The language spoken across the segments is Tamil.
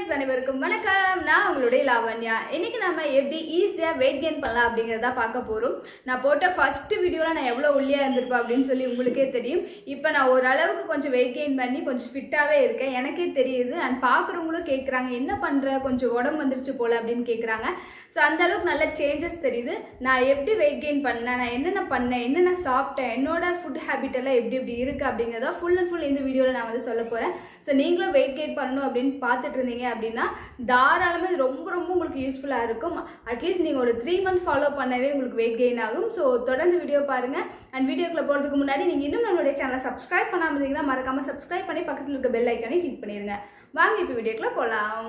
கைஸ் அனைவருக்கும் வணக்கம் நான் உங்களுடைய லாவண்யா இன்னைக்கு நம்ம எப்படி ஈஸியாக வெயிட் கெயின் பண்ணலாம் அப்படிங்கிறத பார்க்க போகிறோம் நான் போட்ட ஃபர்ஸ்ட் வீடியோவில் நான் எவ்வளோ ஒல்லியாக இருந்திருப்பேன் அப்படின்னு சொல்லி உங்களுக்கே தெரியும் இப்போ நான் ஓரளவுக்கு கொஞ்சம் வெயிட் கெயின் பண்ணி கொஞ்சம் ஃபிட்டாகவே இருக்கேன் எனக்கே தெரியுது அண்ட் பார்க்குறவங்களும் கேட்குறாங்க என்ன பண்ணுற கொஞ்சம் உடம்பு வந்துருச்சு போல அப்படின்னு கேட்குறாங்க ஸோ அந்த அளவுக்கு நல்ல சேஞ்சஸ் தெரியுது நான் எப்படி வெயிட் கெயின் பண்ணேன் நான் என்னென்ன பண்ணேன் என்னென்ன சாப்பிட்டேன் என்னோட ஃபுட் ஹேபிட் எல்லாம் எப்படி எப்படி இருக்குது அப்படிங்கிறத ஃபுல் அண்ட் ஃபுல் இந்த வீடியோவில் நான் வந்து சொல்ல போகிறேன் ஸோ நீங்களும் வெயிட் கெயின் பண்ணணும் அப்படின்னு பார்த்துட்டு இருந்தீங்க அப்படின்னா தாராளமாக இது ரொம்ப ரொம்ப உங்களுக்கு யூஸ்ஃபுல்லாக இருக்கும் அட்லீஸ்ட் நீங்கள் ஒரு த்ரீ மந்த்ஸ் ஃபாலோ பண்ணவே உங்களுக்கு வெயிட் கெயின் ஆகும் ஸோ தொடர்ந்து வீடியோ பாருங்கள் அண்ட் வீடியோக்குள்ள போகிறதுக்கு முன்னாடி நீங்கள் இன்னும் நம்மளுடைய சேனலை சப்ஸ்கிரைப் பண்ணாமல் இருந்தீங்கன்னா மறக்காமல் சப்ஸ்கிரைப் பண்ணி பக்கத்தில் இருக்க பெல் ஐக்கானே கிளிக் பண்ணிடுங்க வாங்க இப்போ வீடியோக்குள்ள போகலாம்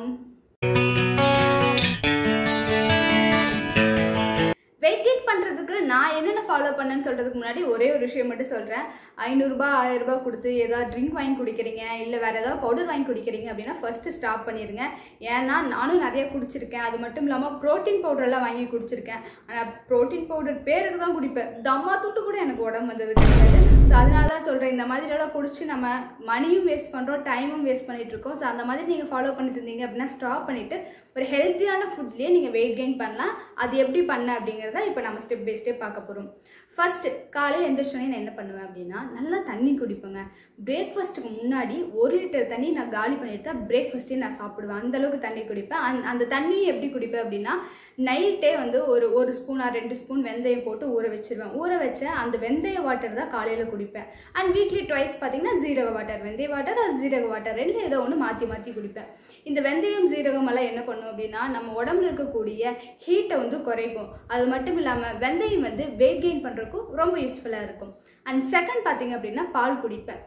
வெயிட் கெயின் பண்ணுறதுக்கு நான் என்னென்ன ஃபாலோ பண்ணேன்னு சொல்கிறதுக்கு முன்னாடி ஒரே ஒரு விஷயம் மட்டும் சொல்கிறேன் ஐநூறுரூபா ஆயிரரூபா கொடுத்து ஏதாவது ட்ரிங்க் வாங்கி குடிக்கிறீங்க இல்லை வேறு ஏதாவது பவுடர் வாங்கி குடிக்கிறீங்க அப்படின்னா ஃபஸ்ட்டு ஸ்டாப் பண்ணிடுங்க ஏன்னா நானும் நிறைய குடிச்சிருக்கேன் அது மட்டும் இல்லாமல் ப்ரோட்டீன் பவுடர்லாம் வாங்கி குடிச்சிருக்கேன் ஆனால் ப்ரோட்டீன் பவுடர் பேருக்கு தான் குடிப்பேன் தம்மா துட்டு கூட எனக்கு உடம்பு வந்தது கிடையாது ஸோ அதனால தான் சொல்கிறேன் இந்த மாதிரிலாம் குடிச்சு நம்ம மணியும் வேஸ்ட் பண்ணுறோம் டைமும் வேஸ்ட் பண்ணிட்டு இருக்கோம் ஸோ அந்த மாதிரி நீங்கள் ஃபாலோ பண்ணிட்டு இருந்தீங்க அப்படின்னா ஸ்டாப் பண்ணிவிட்டு ஒரு ஹெல்த்தியான ஃபுட்லேயே நீங்கள் வெயிட் கெயின் பண்ணலாம் அது எப்படி பண்ண அப்படிங்கிறத இப்போ நம்ம ஸ்டெப் பை ஸ்டெப் பார்க்க போகிறோம் ஃபஸ்ட்டு காலையில் எந்திரிச்சோடனே நான் என்ன பண்ணுவேன் அப்படின்னா நல்லா தண்ணி குடிப்பேங்க பிரேக்ஃபாஸ்ட்டுக்கு முன்னாடி ஒரு லிட்டர் தண்ணி நான் காலி பண்ணிட்டு தான் பிரேக்ஃபாஸ்ட்டே நான் சாப்பிடுவேன் அந்த அளவுக்கு தண்ணி குடிப்பேன் அந் அந்த தண்ணியை எப்படி குடிப்பேன் அப்படின்னா நைட்டே வந்து ஒரு ஒரு ஸ்பூனா ரெண்டு ஸ்பூன் வெந்தயம் போட்டு ஊற வச்சிருவேன் ஊற வச்ச அந்த வெந்தய வாட்டர் தான் காலையில் குடிப்பேன் அண்ட் வீக்லி ட்வைஸ் பார்த்தீங்கன்னா ஜீரக வாட்டர் வெந்தய வாட்டர் அது ஜீரக வாட்டர் ரெண்டு ஏதோ ஒன்று மாற்றி மாற்றி குடிப்பேன் இந்த வெந்தயம் ஜீரகம் எல்லாம் என்ன பண்ணும் அப்படின்னா நம்ம உடம்புல இருக்கக்கூடிய ஹீட்டை வந்து குறைக்கும் அது மட்டும் இல்லாமல் வெந்தயம் வந்து வெயிட் கெயின் பண்ணுறதுக்கும் ரொம்ப யூஸ்ஃபுல்லாக இருக்கும் அண்ட் செகண்ட் பார்த்தீங்க அப்படின்னா பால் குடிப்பேன்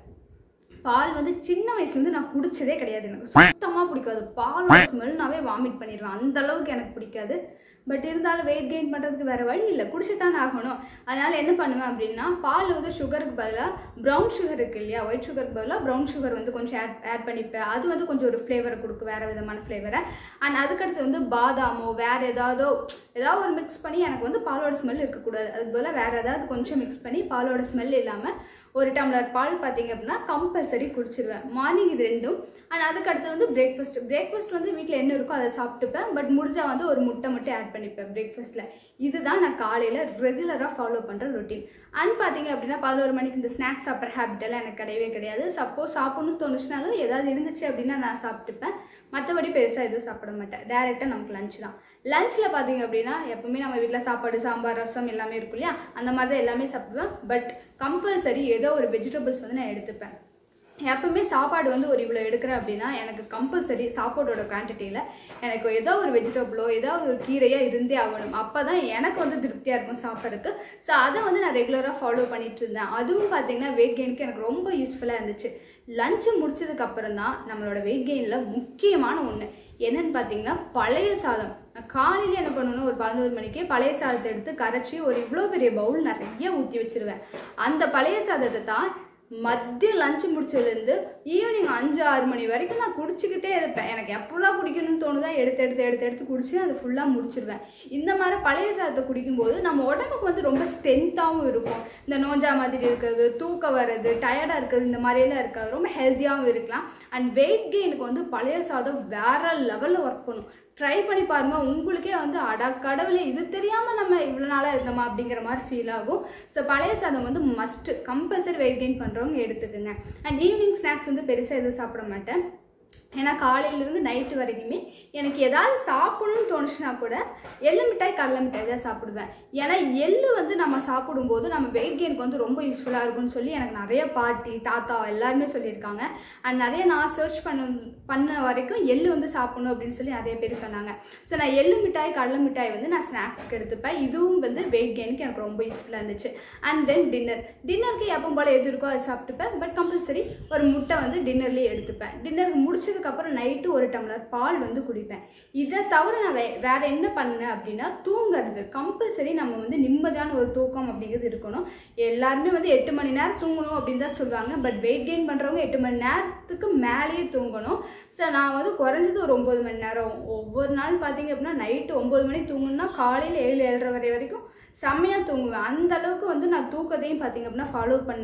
பால் வந்து சின்ன வயசுலேருந்து நான் குடிச்சதே கிடையாது எனக்கு சுத்தமாக பிடிக்காது பால் ஸ்மெல்னாவே வாமிட் பண்ணிடுவேன் அந்த அளவுக்கு எனக்கு பிடிக்காது பட் இருந்தாலும் வெயிட் கெயின் பண்ணுறதுக்கு வேறு வழி இல்லை குடிச்சு தானே ஆகணும் அதனால் என்ன பண்ணுவேன் அப்படின்னா பால் வந்து சுகருக்கு பதிலாக ப்ரௌன் சுகர் இருக்கு இல்லையா ஒயிட் சுகருக்கு பதிலாக ப்ரௌன் சுகர் வந்து கொஞ்சம் ஆட் ஆட் பண்ணிப்பேன் அது வந்து கொஞ்சம் ஒரு ஃப்ளேவரை கொடுக்கும் வேறு விதமான ஃப்ளேவரை அண்ட் அதுக்கடுத்து வந்து பாதாமோ வேறு ஏதாவதோ ஏதாவது ஒரு மிக்ஸ் பண்ணி எனக்கு வந்து பாலோட ஸ்மெல் இருக்கக்கூடாது அதுக்கு பதிலாக வேறு ஏதாவது கொஞ்சம் மிக்ஸ் பண்ணி பாலோட ஸ்மெல் இல்லாமல் ஒரு டம்ளர் பால் பார்த்தீங்க அப்படின்னா கம்பல்சரி குடிச்சிருவேன் மார்னிங் இது ரெண்டும் அண்ட் அதுக்கடுத்து வந்து பிரேக்ஃபாஸ்ட் பிரேக்ஃபாஸ்ட் வந்து வீட்டில் என்ன இருக்கோ அதை சாப்பிட்டுப்பேன் பட் முடிஞ்சால் வந்து ஒரு முட்டை மட்டும் ஆட் பண்ணிப்பேன் பிரேக்ஃபாஸ்ட்டில் இதுதான் நான் காலையில் ரெகுலராக ஃபாலோ பண்ணுற ரொட்டீன் அண்ட் பார்த்தீங்க அப்படின்னா பதினோரு மணிக்கு இந்த ஸ்நாக்ஸ் சாப்பிட்ற ஹேபிட் எல்லாம் எனக்கு கிடையவே கிடையாது சப்போஸ் சாப்பிடணும்னு தோணுச்சுனாலும் ஏதாவது இருந்துச்சு அப்படின்னா நான் சாப்பிட்டுப்பேன் மற்றபடி பெருசாக எதுவும் சாப்பிட மாட்டேன் டேரெக்டாக நமக்கு லஞ்ச் தான் லஞ்சில் பார்த்தீங்க அப்படின்னா எப்பவுமே நம்ம வீட்டில் சாப்பாடு சாம்பார் ரசம் எல்லாமே இருக்கும் இல்லையா அந்த மாதிரி தான் எல்லாமே சாப்பிடுவேன் பட் கம்பல்சரி ஏதோ ஒரு வெஜிடபிள்ஸ் வந்து நான் எடுத்துப்பேன் எப்பவுமே சாப்பாடு வந்து ஒரு இவ்வளோ எடுக்கிறேன் அப்படின்னா எனக்கு கம்பல்சரி சாப்பாடோட குவான்டிட்டியில் எனக்கு ஏதோ ஒரு வெஜிடபிளோ ஏதோ ஒரு கீரையாக இருந்தே ஆகணும் அப்போ தான் எனக்கு வந்து திருப்தியாக இருக்கும் சாப்பிட்றதுக்கு ஸோ அதை வந்து நான் ரெகுலராக ஃபாலோ பண்ணிட்டு இருந்தேன் அதுவும் பார்த்தீங்கன்னா வெயிட் கெயினுக்கு எனக்கு ரொம்ப யூஸ்ஃபுல்லாக இருந்துச்சு லஞ்சு முடிச்சதுக்கு அப்புறம் தான் நம்மளோட வெயிட் கெயினில் முக்கியமான ஒன்று என்னன்னு பார்த்தீங்கன்னா பழைய சாதம் நான் காலையில் என்ன பண்ணுவேன்னா ஒரு பதினோரு மணிக்கே பழைய சாதத்தை எடுத்து கரைச்சி ஒரு இவ்வளோ பெரிய பவுல் நிறைய ஊற்றி வச்சிருவேன் அந்த பழைய சாதத்தை தான் மத்திய லஞ்சு முடிச்சதுலேருந்து ஈவினிங் அஞ்சு ஆறு மணி வரைக்கும் நான் குடிச்சிக்கிட்டே இருப்பேன் எனக்கு எப்போல்லாம் குடிக்கணும்னு தோணுதா எடுத்து எடுத்து எடுத்து எடுத்து குடிச்சு அதை ஃபுல்லாக முடிச்சிருவேன் இந்த மாதிரி பழைய சாதத்தை குடிக்கும்போது நம்ம உடம்புக்கு வந்து ரொம்ப ஸ்ட்ரென்த்தாகவும் இருக்கும் இந்த நோஞ்சா மாதிரி இருக்கிறது தூக்கம் வர்றது டயர்டாக இருக்கிறது இந்த மாதிரியெல்லாம் இருக்காது ரொம்ப ஹெல்த்தியாகவும் இருக்கலாம் அண்ட் வெயிட் கெயினுக்கு வந்து பழைய சாதம் வேற லெவலில் ஒர்க் பண்ணும் ட்ரை பண்ணி பாருங்க உங்களுக்கே வந்து அடா கடவுளே இது தெரியாமல் நம்ம இவ்வளோ நாளாக இருந்தோமா அப்படிங்கிற மாதிரி ஃபீல் ஆகும் ஸோ பழைய சாதம் வந்து மஸ்ட்டு கம்பல்சரி வெயிட் கெயின் பண்ணுறவங்க எடுத்துக்கோங்க அண்ட் ஈவினிங் ஸ்நாக்ஸ் வந்து பெருசாக எதுவும் சாப்பிட மாட்டேன் ஏன்னா காலையிலேருந்து நைட்டு வரைக்குமே எனக்கு ஏதாவது சாப்பிடணும்னு தோணுச்சுன்னா கூட எள்ளு மிட்டாய் கடலை மிட்டாய் தான் சாப்பிடுவேன் ஏன்னா எள்ளு வந்து நம்ம சாப்பிடும்போது நம்ம வெயிட் கெயினுக்கு வந்து ரொம்ப யூஸ்ஃபுல்லாக இருக்கும்னு சொல்லி எனக்கு நிறைய பாட்டி தாத்தா எல்லாருமே சொல்லியிருக்காங்க அண்ட் நிறைய நான் சர்ச் பண்ண பண்ண வரைக்கும் எள்ளு வந்து சாப்பிடணும் அப்படின்னு சொல்லி நிறைய பேர் சொன்னாங்க ஸோ நான் எள்ளு மிட்டாய் கடலை மிட்டாய் வந்து நான் ஸ்நாக்ஸ்க்கு எடுத்துப்பேன் இதுவும் வந்து வெயிட் கெயினுக்கு எனக்கு ரொம்ப யூஸ்ஃபுல்லாக இருந்துச்சு அண்ட் தென் டின்னர் டின்னருக்கு எப்போ போல் எது இருக்கோ அதை சாப்பிட்டுப்பேன் பட் கம்பல்சரி ஒரு முட்டை வந்து டின்னர்லேயே எடுத்துப்பேன் டின்னருக்கு முடிச்சது அதுக்கப்புறம் நைட்டு ஒரு டம்ளர் பால் வந்து குடிப்பேன் இதை தவிர நான் வே வேற என்ன பண்ணேன் அப்படின்னா தூங்குறது கம்பல்சரி நம்ம வந்து நிம்மதியான ஒரு தூக்கம் அப்படிங்கிறது இருக்கணும் எல்லாருமே வந்து எட்டு மணி நேரம் தூங்கணும் அப்படின்னு தான் சொல்லுவாங்க பட் வெயிட் கெயின் பண்ணுறவங்க எட்டு மணி நேரத்துக்கு மேலேயே தூங்கணும் ஸோ நான் வந்து குறைஞ்சது ஒரு ஒம்பது மணி நேரம் ஒவ்வொரு நாள் பார்த்தீங்க அப்படின்னா நைட்டு ஒம்பது மணிக்கு தூங்கணும்னா காலையில் ஏழு ஏழரை வரை வரைக்கும் செம்மையாக தூங்குவேன் அந்த அளவுக்கு வந்து நான் தூக்கத்தையும் பார்த்தீங்க அப்படின்னா ஃபாலோ பண்ணேன்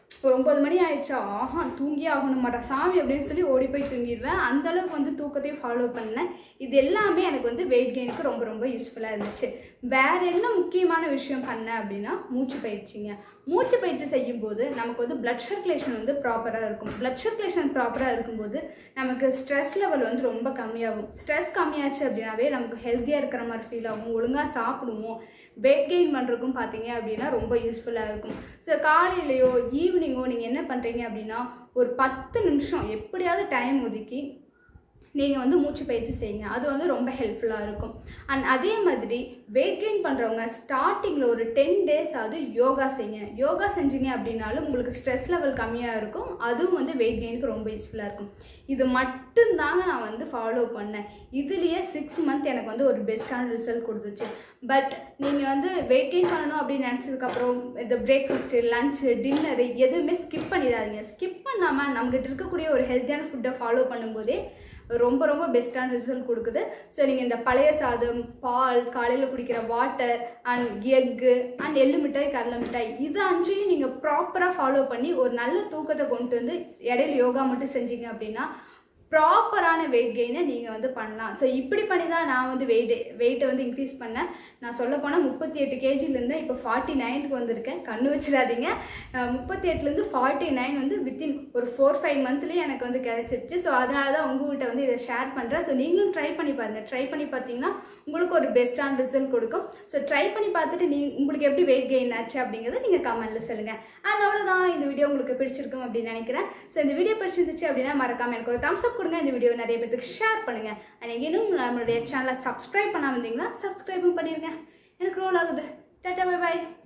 ஒரு ஒம்பது மணி ஆயிடுச்சா ஆஹா தூங்கியே ஆகணும் மாட்டா சாமி அப்படின்னு சொல்லி ஓடி போய் தூங்கிடுவேன் அந்த அளவுக்கு வந்து தூக்கத்தையும் ஃபாலோ பண்ணேன் இது எல்லாமே எனக்கு வந்து வெயிட் கெயினுக்கு ரொம்ப ரொம்ப யூஸ்ஃபுல்லாக இருந்துச்சு வேற என்ன முக்கியமான விஷயம் பண்ணேன் அப்படின்னா மூச்சு பயிற்சிங்க மூச்சு பயிற்சி செய்யும்போது நமக்கு வந்து பிளட் சர்க்குலேஷன் வந்து ப்ராப்பராக இருக்கும் பிளட் சர்க்குலேஷன் ப்ராப்பராக இருக்கும்போது நமக்கு ஸ்ட்ரெஸ் லெவல் வந்து ரொம்ப கம்மியாகும் ஸ்ட்ரெஸ் கம்மியாச்சு அப்படின்னாவே நமக்கு ஹெல்த்தியாக இருக்கிற மாதிரி ஃபீல் ஆகும் ஒழுங்காக சாப்பிடுவோம் வெயிட் கெயின் பண்ணுறதுக்கும் பார்த்தீங்க அப்படின்னா ரொம்ப யூஸ்ஃபுல்லாக இருக்கும் ஸோ காலையிலையோ ஈவினிங்கோ நீங்கள் என்ன பண்ணுறீங்க அப்படின்னா ஒரு பத்து நிமிஷம் எப்படியாவது டைம் ஒதுக்கி நீங்கள் வந்து மூச்சு பயிற்சி செய்யுங்க அது வந்து ரொம்ப ஹெல்ப்ஃபுல்லாக இருக்கும் அண்ட் அதே மாதிரி வெயிட் கெயின் பண்ணுறவங்க ஸ்டார்டிங்கில் ஒரு டென் டேஸ் ஆகுது யோகா செய்யுங்க யோகா செஞ்சீங்க அப்படின்னாலும் உங்களுக்கு ஸ்ட்ரெஸ் லெவல் கம்மியாக இருக்கும் அதுவும் வந்து வெயிட் கெயினுக்கு ரொம்ப யூஸ்ஃபுல்லாக இருக்கும் இது மட்டும்தாங்க நான் வந்து ஃபாலோ பண்ணேன் இதுலேயே சிக்ஸ் மந்த் எனக்கு வந்து ஒரு பெஸ்ட்டான ரிசல்ட் கொடுத்துச்சு பட் நீங்கள் வந்து வெயிட் கெயின் பண்ணணும் அப்படின்னு நினச்சதுக்கப்புறம் இந்த பிரேக்ஃபாஸ்ட்டு லஞ்சு டின்னரு எதுவுமே ஸ்கிப் பண்ணிடாதீங்க ஸ்கிப் பண்ணாமல் நம்மகிட்ட இருக்கக்கூடிய ஒரு ஹெல்த்தியான ஃபுட்டை ஃபாலோ பண்ணும்போதே ரொம்ப ரொம்ப பெஸ்ட்டான ரிசல்ட் கொடுக்குது ஸோ நீங்கள் இந்த பழைய சாதம் பால் காலையில் குடிக்கிற வாட்டர் அண்ட் எக்கு அண்ட் எள்ளு மிட்டாய் கடலை மிட்டாய் இது அஞ்சையும் நீங்கள் ப்ராப்பராக ஃபாலோ பண்ணி ஒரு நல்ல தூக்கத்தை கொண்டு வந்து இடையில யோகா மட்டும் செஞ்சீங்க அப்படின்னா ப்ராப்பரான வெயிட் கெயினை நீங்கள் வந்து பண்ணலாம் ஸோ இப்படி பண்ணி தான் நான் வந்து வெயிட் வெயிட்டை வந்து இன்க்ரீஸ் பண்ணேன் நான் சொல்ல போனால் முப்பத்தி எட்டு கேஜிலேருந்து இப்போ ஃபார்ட்டி நைனுக்கு வந்திருக்கேன் கண்ணு வச்சிடாதீங்க முப்பத்தி எட்டுலேருந்து ஃபார்ட்டி நைன் வந்து வித்தின் ஒரு ஃபோர் ஃபைவ் மந்த்லேயே எனக்கு வந்து கிடச்சிருச்சு ஸோ அதனால தான் உங்கள்கிட்ட வந்து இதை ஷேர் பண்ணுறேன் ஸோ நீங்களும் ட்ரை பண்ணி பாருங்கள் ட்ரை பண்ணி பார்த்தீங்கன்னா உங்களுக்கு ஒரு பெஸ்ட்டான ரிசல்ட் கொடுக்கும் ஸோ ட்ரை பண்ணி பார்த்துட்டு நீ உங்களுக்கு எப்படி வெயிட் கெயின் ஆச்சு அப்படிங்கிறத நீங்கள் கமெண்ட்டில் சொல்லுங்கள் அண்ட் அவ்வளோதான் இந்த வீடியோ உங்களுக்கு பிடிச்சிருக்கும் அப்படின்னு நினைக்கிறேன் ஸோ இந்த வீடியோ பிடிச்சிருந்துச்சு அப்படின்னா மறக்காம எனக்கு ஒரு தம்ஸ் அப் கொடுங்க இந்த வீடியோ நிறைய பேருக்கு ஷேர் பண்ணுங்கள் அண்ட் இன்னும் நம்மளுடைய சேனலை சப்ஸ்கிரைப் பண்ணாமல் இருந்தீங்கன்னா சப்ஸ்கிரைபும் பண்ணிடுங்க எனக்கு ரோல் ஆகுது டாட்டா பை பாய்